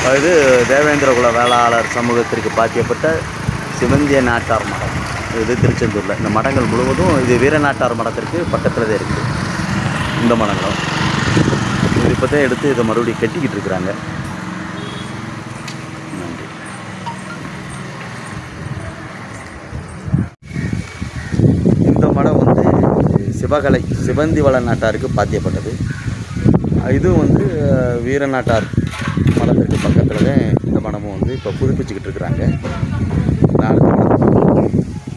இது தேவேந்திரகுல வேளாளர் சமூகத்திற்கு பாத்தியப்பட்ட சிவந்திய நாட்டார் மடம் இது திருச்செந்தூரில் இந்த மடங்கள் முழுவதும் இது வீரநாட்டார் மடத்திற்கு பக்கத்தில் தான் இருக்குது இந்த மடங்களும் இது இப்போ தான் எடுத்து இதை மறுபடியும் கட்டிக்கிட்டு இருக்கிறாங்க நன்றி இந்த மடம் வந்து சிவகலை சிவந்தி வள நாட்டாருக்கு பாத்தியப்பட்டது இதுவும் வந்து அஹ், வீரநாட்டார் மடத்திற்கு பக்கத்தில் தான் இந்த மடமும் வந்து இப்போ புதுப்பிச்சுக்கிட்டு இருக்கிறாங்க நான் அடுத்த மடத்துக்கு போறேன்.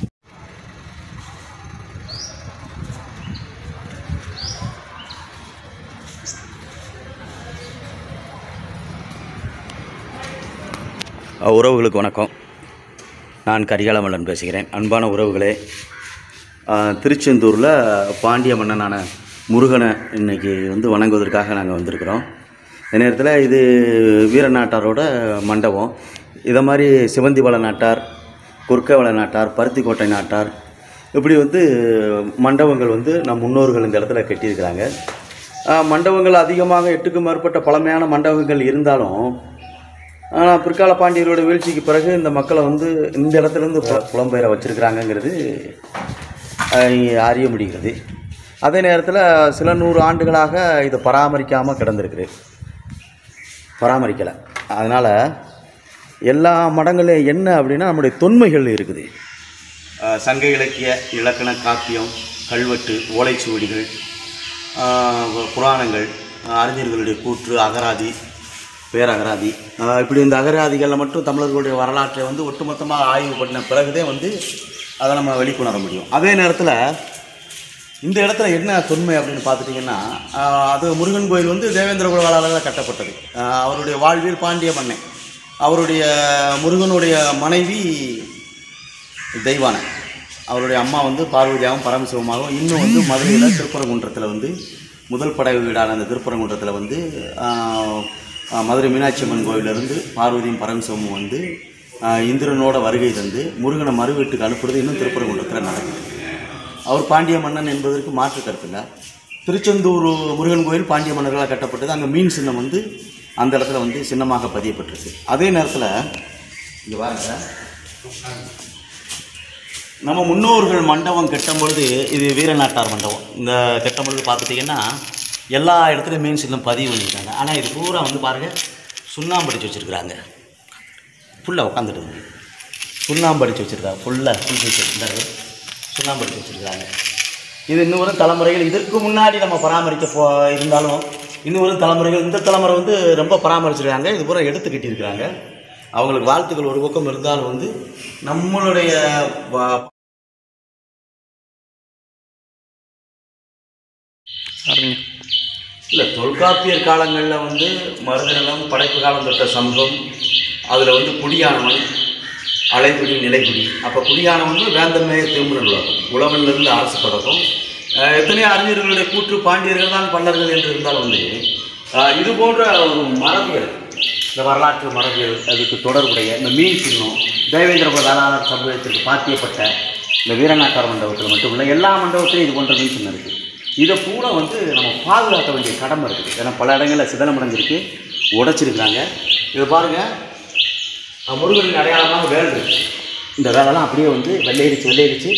அஹ், உறவுகளுக்கு வணக்கம் நான் கரிகாலமல்லன் பேசுகிறேன் அன்பான உறவுகளே அஹ், திருச்செந்தூரில் பாண்டிய மன்னனான முருகனை இன்னைக்கு வந்து வணங்குவதற்காக நாங்கள் வந்திருக்கிறோம் இந்த நேரத்தில் இது வீரநாட்டாரோட மண்டபம் இதை மாதிரி சிவந்தி வள நாட்டார் குறுக்கவள நாட்டார் பருத்திக்கோட்டை நாட்டார் இப்படி வந்து மண்டபங்கள் வந்து நம் முன்னோர்கள் இந்த இடத்துல கட்டியிருக்கிறாங்க அஹ், மண்டபங்கள் அதிகமாக எட்டுக்கும் மேற்பட்ட பழமையான மண்டபங்கள் இருந்தாலும் ஆனால் பிற்கால பாண்டியர்களோட வீழ்ச்சிக்கு பிறகு இந்த மக்களை வந்து இந்த இடத்துல இருந்து பு- புலம்பெயர வச்சிருக்கிறாங்கங்கிறது அஹ், அறிய முடிகிறது அதே நேரத்தில் சில நூறு ஆண்டுகளாக இதை பராமரிக்காமல் கிடந்திருக்குது பராமரிக்கலை அதனால் எல்லா மடங்களையும் என்ன அப்படின்னா நம்முடைய தொன்மைகள் இருக்குது அஹ், சங்க இலக்கிய இலக்கண காப்பியம் கல்வெட்டு ஓலைச்சுவடிகள் ஆஹ் புராணங்கள் ஆஹ் அறிஞர்களுடைய கூற்று அகராதி பேரகராதி ஆஹ் இப்படி இந்த அகராதிகளில் மட்டும் தமிழர்களுடைய வரலாற்றை வந்து ஒட்டுமொத்தமாக ஆய்வு பண்ண பிறகுதே வந்து அதை நம்ம வெளிக்கொணர முடியும் அதே நேரத்தில் இந்த இடத்துல என்ன தொன்மை அப்படின்னு பார்த்துட்டிங்கன்னா ஆஹ் அது முருகன் கோயில் வந்து தேவேந்திர குலவாளால் கட்டப்பட்டது ஆஹ் அவருடைய வாழ்வில் பாண்டிய மன்னன் அவருடைய முருகனுடைய மனைவி தெய்வான அவருடைய அம்மா வந்து பார்வதியாகவும் பரமசிவமாகவும் இன்னும் வந்து மதுரையில் திருப்பரங்குன்றத்தில் வந்து முதல் படகு வீடான அந்த திருப்பரங்குன்றத்தில் வந்து ஆஹ், ஆஹ், மதுரை மீனாட்சி அம்மன் கோவிலிருந்து பார்வதியும் பரமசிவமும் வந்து ஆஹ், இந்திரனோட வருகை தந்து முருகனை மறு வீட்டுக்கு அனுப்புறது இன்னும் திருப்பரங்குன்றத்தில் நடக்குது அவர் பாண்டிய மன்னன் என்பதற்கு மாற்று கருத்தில்லை திருச்செந்தூர் முருகன் கோயில் பாண்டிய மன்னர்களால் கட்டப்பட்டது அங்கே மீன் சின்னம் வந்து அந்த இடத்துல வந்து சின்னமாக பதியப்பட்டிருக்கு அதே நேரத்தில் இங்கே பாருங்க நம்ம முன்னோர்கள் மண்டபம் கட்டும் பொழுது இது வீரநாட்டார் மண்டபம் இந்த கட்டும் பொழுது பார்த்துட்டிங்கன்னா எல்லா இடத்துலையும் மீன் சின்னம் பதிவு பண்ணியிருக்காங்க ஆனால் இது பூரா வந்து பாருங்கள் சுண்ணாம்பு அடிச்சு வச்சுருக்குறாங்க ஃபுல்லாக உட்காந்துட்டு இருக்கு சுண்ணாம்பு அடிச்சு வச்சுருக்காங்க ஃபுல்லாக ஃபுல் வச்சுருந்தாரு சுண்ணாம்பு அடிச்சு வச்சுருக்காங்க இது இன்னும் வரும் தலைமுறைகள் இதற்கு முன்னாடி நம்ம பராமரிக்க போ இருந்தாலும் இன்னும் வரும் தலைமுறைகள் இந்த தலைமுறை வந்து ரொம்ப பராமரிச்சிருக்காங்க இது பூரா எடுத்து கட்டியிருக்கிறாங்க அவங்களுக்கு வாழ்த்துக்கள் ஒரு பக்கம் இருந்தாலும் வந்து நம்மளுடைய வா- இல்லை தொல்காப்பியர் காலங்களில் வந்து மருதநிலம் படைப்பு காலம் தொட்ட சமூகம் அதில் வந்து குடியானவன் அலைக்குடி நிலைக்குடி அப்போ குடியானவன் வேந்தன்மையை திரும்புதல் உலகம் உழவனிலிருந்து அரசு தொடக்கம் அஹ் எத்தனையோ அறிஞர்களுடைய கூற்று பாண்டியர்கள் தான் பல்லர்கள் என்று இருந்தாலும் வந்து அஹ் இது போன்ற ஒரு மரபியல் இந்த வரலாற்று மரபியல் அதுக்கு தொடர்புடைய இந்த மீன் சின்னம் தேவேந்திர வேளாளர் சமூகத்திற்கு பாத்தியப்பட்ட இந்த வீரநாட்டார் மண்டபத்தில் மட்டும் இல்லை எல்லா மண்டபத்திலையும் இது போன்ற மீன் சின்னம் இருக்குது இதை பூரா வந்து நம்ம பாதுகாக்க வேண்டிய கடமை இருக்குது ஏன்னா பல இடங்களில் சிதலமடைஞ்சிருக்கு உடைச்சிருக்கிறாங்க இது பாருங்கள் முருகனின் அடையாளமாக வேல் இருக்கு இந்த வேலைலாம் அப்படியே வந்து வெள்ளையடிச்சு வெள்ளையடிச்சு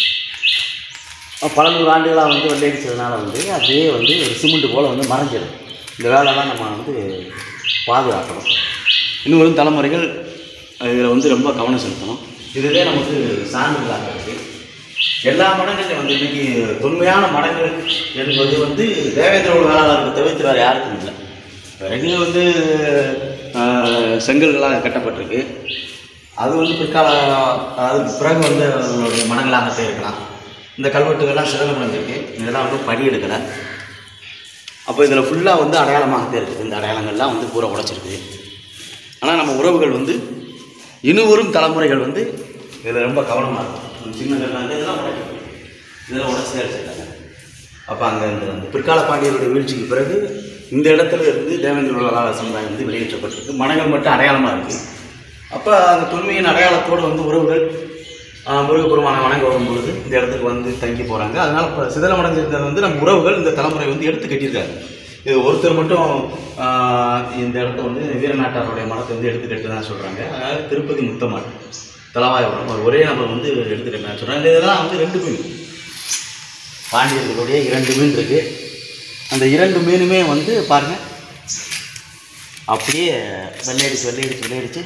பல நூறு ஆண்டுகளாக வந்து வெள்ளையடிச்சதுனால வந்து அப்படியே வந்து ஒரு சிமெண்ட் போல் வந்து மறைஞ்சிடும் இந்த வேலைலாம் நம்ம வந்து பாதுகாக்கணும் இன்னும் வரும் தலைமுறைகள் இதில் வந்து ரொம்ப கவனம் செலுத்தணும் இதுவே நமக்கு சான்றுகளாக இருக்குது எல்லா மடங்களையும் வந்து இன்னைக்கு தொன்மையான மடங்கள் என்பது வந்து தேவேந்திர குல வேளாளருக்கு தவிர்த்து வேறு யாருக்கும் இல்லை பிறகு வந்து ஆஹ், செங்கல்களாக கட்டப்பட்டிருக்கு அது வந்து பிற்கால அதுக்கு பிறகு வந்து அவங்களுடைய மடங்களாக இருக்கலாம் இந்த கல்வெட்டுகள்லாம் சிதலமடைஞ்சிருக்கு இதெல்லாம் வந்து படி எடுக்கலை அப்போ இதில் ஃபுல்லாக வந்து அடையாளமாக இருக்குது இந்த அடையாளங்கள்லாம் வந்து பூரா உடைச்சிருக்கு ஆனால் நம்ம உறவுகள் வந்து இனி வரும் தலைமுறைகள் வந்து இதில் ரொம்ப கவனமாக இருக்கும் சின்னங்கள்லாம் வந்து இதெல்லாம் உடைக்கும் இதெல்லாம் உடச்சி தான் வச்சுருக்காங்க அப்போ அங்கே இந்த அந்த பிற்கால பாண்டியருடைய வீழ்ச்சிக்கு பிறகு இந்த இடத்துல இருந்து தேவேந்திர வேளாளர் சமுதாயம் வந்து வெளியேற்றப்பட்டிருக்கு மனங்கள் மட்டும் அடையாளமாக இருக்குது அப்போ அந்த தொன்மையின் அடையாளத்தோடு வந்து உறவுகள் ஆஹ், முருகப்பெருமானை வணங்க வரும்பொழுது இந்த இடத்துக்கு வந்து தங்கி போகிறாங்க அதனால் இப்போ சிதலமடைஞ்சிருந்தது வந்து நம்ம உறவுகள் இந்த தலைமுறை வந்து எடுத்து கட்டியிருக்காங்க இது ஒருத்தர் மட்டும் ஆஹ், இந்த இடத்த வந்து வீரநாட்டாருடைய மடத்தை வந்து எடுத்துக்கிட்டு தான் சொல்கிறாங்க அதாவது திருப்பதி முத்தமான் தலவாயபுரம் ஒரு ஒரே நபர் வந்து எடுத்துக்கிட்டு சொல்கிறாங்க இதெல்லாம் வந்து ரெண்டு மீன் பாண்டியர்களுடைய இரண்டு மீன் இருக்குது அந்த இரண்டு மீனுமே வந்து பாருங்கள் அப்படியே வெள்ளையடிச்சு வெள்ளையடிச்சு வெள்ளையடிச்சு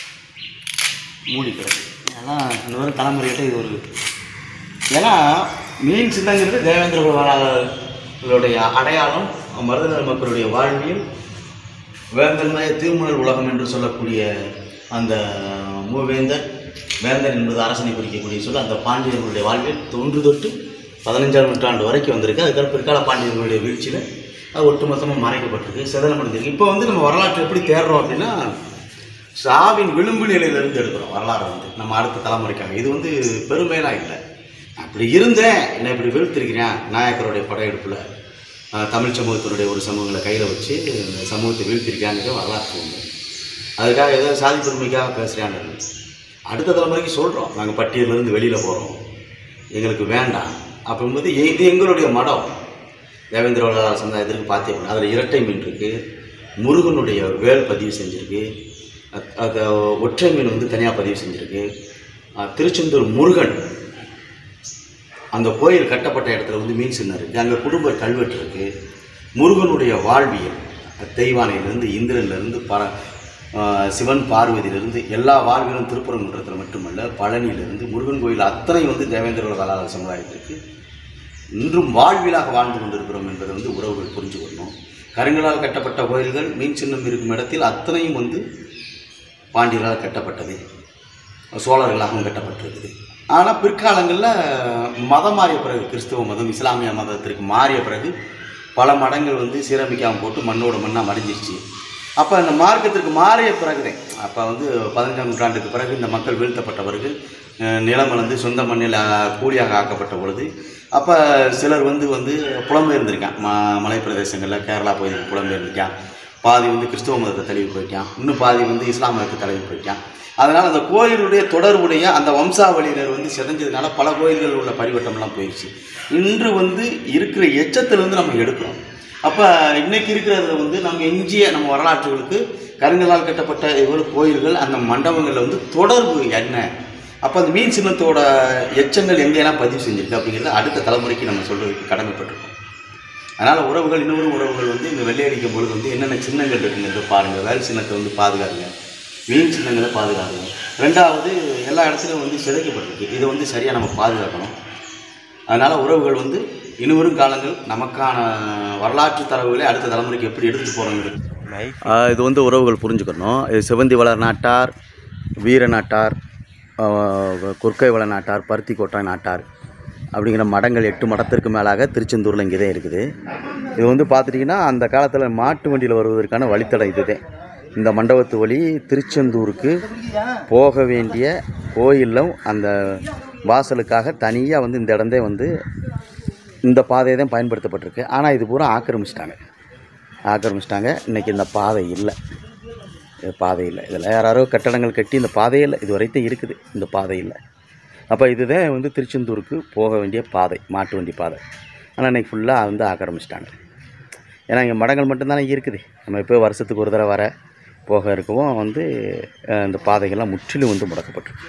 மூடி கிடக்கு அதெல்லாம் இந்த மாதிரி தலைமுறைகிட்ட இது ஒரு ஏன்னா மீன் சின்னங்கிறது தேவேந்திர குலவாளர்களுடைய அடையாளம் மருதநர் மக்களுடைய வாழ்வியல் வேந்தன்மய திருமுனல் உலகம் என்று சொல்லக்கூடிய அந்த மூவேந்தர் வேந்தன் என்பது அரசனை குறிக்கக்கூடிய சொல்ல அந்த பாண்டியர்களுடைய வாழ்வில் தொன்று தொட்டு பதினஞ்சாம் நூற்றாண்டு வரைக்கும் வந்திருக்கு அதுக்கப்புறம் பிற்கால பாண்டியர்களுடைய வீழ்ச்சியில் அது ஒட்டுமொத்தமாக மறைக்கப்பட்டிருக்கு சிதலமடைந்திருக்கு இப்போ வந்து நம்ம வரலாற்றை எப்படி தேடுறோம் அப்படின்னா சாவின் விளிம்பு நிலையிலிருந்து எடுக்கிறோம் வரலாறு வந்து நம்ம அடுத்த தலைமுறைக்காக இது வந்து பெருமையெல்லாம் இல்லை அப்படி இருந்தேன் என்னை இப்படி வீழ்த்திருக்கிறேன் நாயக்கருடைய படையெடுப்பில் ஆஹ், தமிழ் சமூகத்தினுடைய ஒரு சமூகங்களை கையில் வச்சு இந்த சமூகத்தை வீழ்த்திருக்காங்க வரலாற்று உண்டு அதுக்காக ஏதோ சாதி பெருமைக்காக பேசுகிறாங்க அடுத்த தலைமுறைக்கு சொல்கிறோம் நாங்கள் பட்டியலிருந்து வெளியில் போகிறோம் எங்களுக்கு வேண்டாம் அப்படிங்கும்போது இது எங்களுடைய மடம் தேவேந்திர வளரார் சமுதாயத்திற்கு பார்த்தீங்கன்னா அதில் இரட்டை மீன் இருக்குது முருகனுடைய வேல் பதிவு செஞ்சுருக்கு அத்- அது ஒற்றை மீன் வந்து தனியாக பதிவு செஞ்சுருக்கு அஹ், திருச்செந்தூர் முருகன் அந்த கோயில் கட்டப்பட்ட இடத்துல வந்து மீன் சின்னம் இருக்குது அங்கே குடும்ப கல்வெட்டு இருக்குது முருகனுடைய வாழ்வியல் தெய்வானையிலிருந்து இந்திரன்லேருந்து பர ஆஹ் சிவன் பார்வதியிலிருந்து எல்லா வாழ்வியலும் திருப்பரங்குன்றத்தில் மட்டுமல்ல பழனியிலிருந்து முருகன் கோயில் அத்தனை வந்து தேவேந்திர கலாதார சமுதாயத்திற்கு இன்றும் வாழ்விலாக வாழ்ந்து கொண்டிருக்கிறோம் என்பதை வந்து உறவுகள் புரிஞ்சு கொள்ளணும் கருங்கலால் கட்டப்பட்ட கோயில்கள் மீன் சின்னம் இருக்கும் இடத்தில் அத்தனையும் வந்து பாண்டியர்களால் கட்டப்பட்டது சோழர்களாகவும் கட்டப்பட்டிருக்குது ஆனால் பிற்காலங்களில் மதம் மாறிய பிறகு கிறிஸ்துவ மதம் இஸ்லாமிய மதத்திற்கு மாறிய பிறகு பல மடங்கள் வந்து சீரமைக்காமல் போட்டு மண்ணோட மண்ணாக மடிஞ்சிருச்சு அப்போ இந்த மார்க்கத்திற்கு மாறிய பிறகுதான் அப்போ வந்து பதினஞ்சாம் நூற்றாண்டுக்கு பிறகு இந்த மக்கள் வீழ்த்தப்பட்ட பிறகு அஹ், நிலம் வந்து சொந்த மண்ணில் அஹ், கூலியாக ஆக்கப்பட்ட பொழுது அப்போ சிலர் வந்து வந்து புலம்பெயர்ந்திருக்கான் ம மலை பிரதேசங்களில் கேரளா பகுதிக்கு புலம்பெயர்ந்திருக்கான் பாதி வந்து கிறிஸ்துவ மதத்தை தழுவி போயிட்டான் இன்னும் பாதி வந்து இஸ்லாம் மதத்தை தழுவி போயிட்டான் அதனால் அந்த கோயிலுடைய தொடர்புடைய அந்த வம்சாவளியினர் வந்து சிதைஞ்சதுனால பல கோயில்கள் உள்ள பரிவட்டம்லாம் போயிடுச்சு இன்று வந்து இருக்கிற எச்சத்திலிருந்து நம்ம எடுக்கிறோம் அப்போ இன்னைக்கு இருக்கிறதுல வந்து நம்ம எஞ்சிய நம்ம வரலாற்றுகளுக்கு கருங்கலால் கட்டப்பட்ட இவ்வளவு கோயில்கள் அந்த மண்டபங்களில் வந்து தொடர்பு என்ன அப்போ அந்த மீன் சின்னத்தோட எச்சங்கள் எங்கெல்லாம் பதிவு செஞ்சிருக்கு அப்படிங்கிறத அடுத்த தலைமுறைக்கு நம்ம சொல்கிறதுக்கு கடமைப்பட்டிருக்கோம் அதனால் உறவுகள் இன்னொரு உறவுகள் வந்து இந்த வெள்ளையடிக்கும் பொழுது வந்து என்னென்ன சின்னங்கள் இருக்குங்கிறது பாருங்கள் வேல் சின்னத்தை வந்து பாதுகாருங்க மீன் சின்னங்களை பாதுகாருங்க ரெண்டாவது எல்லா இடத்துலையும் வந்து சிதைக்கப்பட்டிருக்கு இதை வந்து சரியாக நம்ம பாதுகாக்கணும் அதனால் உறவுகள் வந்து இனிவரும் காலங்கள் நமக்கான வரலாற்று தரவுகளை அடுத்த தலைமுறைக்கு எப்படி எடுத்துகிட்டு போகிறோங்கிறது இது வந்து உறவுகள் புரிஞ்சுக்கணும் இது சிவந்தி வளர் நாட்டார் வீர நாட்டார் குறுக்கை வள நாட்டார் பருத்தி கோட்டாய் நாட்டார் அப்படிங்கிற மடங்கள் எட்டு மடத்திற்கு மேலாக திருச்செந்தூரில் இங்கே தான் இருக்குது இது வந்து பார்த்துட்டிங்கன்னா அந்த காலத்தில் மாட்டு வண்டியில் வருவதற்கான வழித்தடம் இதுதான் இந்த மண்டபத்து வழி திருச்செந்தூருக்கு போக வேண்டிய கோயிலும் அந்த வாசலுக்காக தனியாக வந்து இந்த இடந்தே வந்து இந்த பாதையை தான் பயன்படுத்தப்பட்டிருக்கு ஆனால் இது பூரா ஆக்கிரமிச்சிட்டாங்க ஆக்கிரமிச்சிட்டாங்க இன்றைக்கி இந்த பாதை இல்லை இது பாதை இல்லை இதில் யாரோ கட்டடங்கள் கட்டி இந்த பாதையே இல்லை இது வரைக்கும் இருக்குது இந்த பாதை இல்லை அப்போ இதுதான் வந்து திருச்செந்தூருக்கு போக வேண்டிய பாதை மாட்டு வண்டி பாதை ஆனால் இன்றைக்கி ஃபுல்லாக வந்து ஆக்கிரமிச்சிட்டாங்க ஏன்னா இங்கே மடங்கள் மட்டும்தானே இருக்குது நம்ம இப்போ வருஷத்துக்கு ஒரு தடவை வர போக இருக்கவும் வந்து அஹ், இந்த பாதைகள்லாம் முற்றிலும் வந்து முடக்கப்பட்டிருக்கு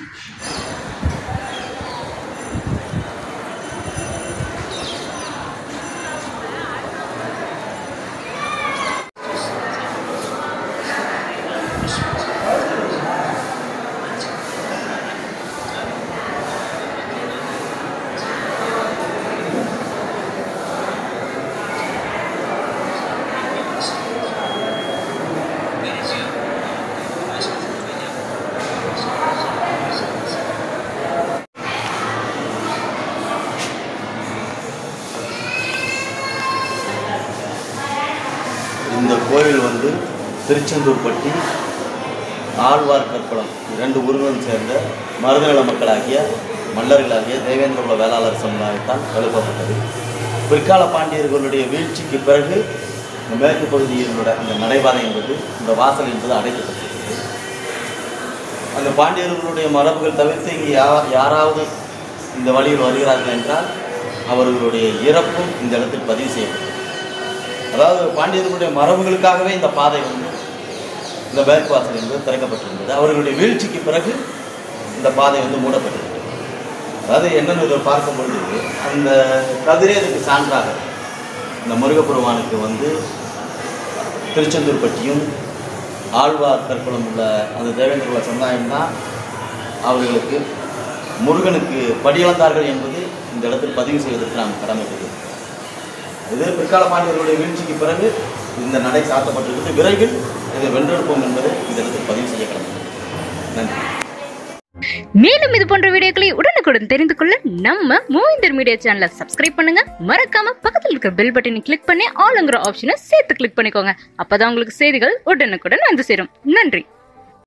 இந்த கோயில் வந்து திருச்செந்தூர் பட்டி ஆழ்வார் கற்பலம் இரண்டு ஊர்களும் சேர்ந்த மருதநல மக்களாகிய மல்லர்களாகிய தேவேந்திர குல வேளாளர் சமுதாயத்தால் எழுப்பப்பட்டது பிற்கால பாண்டியர்களுடைய வீழ்ச்சிக்கு பிறகு இந்த மேற்கு பகுதியினோட அந்த நடைபாதை என்பது இந்த வாசல் என்பது அடைக்கப்பட்டிருக்கிறது அந்த பாண்டியர்களுடைய மரபுகள் தவிர்த்து இங்கே யா யாராவது இந்த வழியில் வருகிறார்கள் என்றால் அவர்களுடைய இறப்பும் இந்த இடத்தில் பதிவு செய்யப்பட்டது அதாவது பாண்டியர்களுடைய மரபுகளுக்காகவே இந்த பாதை வந்து இந்த மேற்கு வாசல் என்பது திறக்கப்பட்டிருந்தது அவர்களுடைய வீழ்ச்சிக்கு பிறகு இந்த பாதை வந்து மூடப்பட்டிருக்கிறது அதாவது என்னென்னு இதை பார்க்கும் பொழுது அந்த கதிரே இதுக்கு சான்றாக இந்த முருகப்பெருமானுக்கு வந்து திருச்செந்தூர் பட்டியும் ஆழ்வார் கற்குளம் உள்ள அந்த தேவேந்திர குல சமுதாயம் தான் அவர்களுக்கு முருகனுக்கு படியளந்தார்கள் என்பது இந்த இடத்தில் பதிவு செய்வதற்கு நாம் கடமைப்பட்டிருக்கிறோம் இது பிற்கால பாண்டியர்களுடைய வீழ்ச்சிக்கு பிறகு இந்த நடை சாத்தப்பட்டிருக்கிறது விரைவில் இதை வென்றெடுப்போம் என்பதை இந்த இடத்தில் பதிவு செய்ய கடமை நன்றி மேலும் இது போன்ற வீடியோக்களை உடனுக்குடன் தெரிந்து கொள்ள நம்ம மூவிந்தர் மீடியா சேனலை சப்ஸ்கிரைப் பண்ணுங்க மறக்காம பக்கத்தில் இருக்கிற பெல் பட்டனை கிளிக் பண்ணி ஆளுங்கிற ஆப்ஷனை சேர்த்து கிளிக் பண்ணிக்கோங்க அப்பதான் உங்களுக்கு செய்திகள் உடனுக்குடன் வந்து சேரும் நன்றி